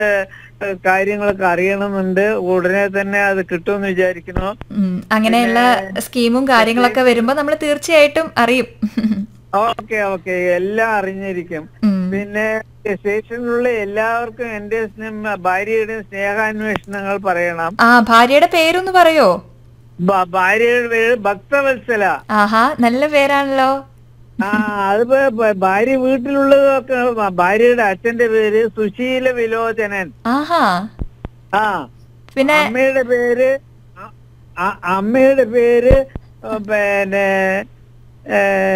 ഏഹ്, കാര്യങ്ങളൊക്കെ അറിയണമെന്നുണ്ട് ഉടനെ തന്നെ അത് കിട്ടുമെന്ന് വിചാരിക്കുന്നു ഉം, അങ്ങനെയുള്ള സ്കീമും കാര്യങ്ങളൊക്കെ വരുമ്പോ നമ്മൾ തീർച്ചയായിട്ടും അറിയും ഓക്കെ ഓക്കെ എല്ലാം അറിഞ്ഞിരിക്കും ഉം. പിന്നെ സ്റ്റേഷനിലുള്ള എല്ലാവർക്കും എന്റെ സ്നേഹ- ഭാര്യയുടെ സ്നേഹാന്വേഷണങ്ങൾ പറയണം ആ ഭാര്യയുടെ പേരൊന്ന് പറയോ ഭ- ഭാര്യയുടെ പേര് ഭക്തവത്സല ആഹാ നല്ല പേരാണല്ലോ ആ അതിപ്പോ ഭ- ഭാര്യ വീട്ടിലുള്ളതൊക്കെ ഭ- ഭാര്യയുടെ അച്ഛന്റെ പേര് സുശീല വിലോചനൻ ആഹാ ആ പിന്നെ അമ്മയുടെ പേര് അ- അ- അമ്മയുടെ പേര് ഏ, പിന്നെ ഏ,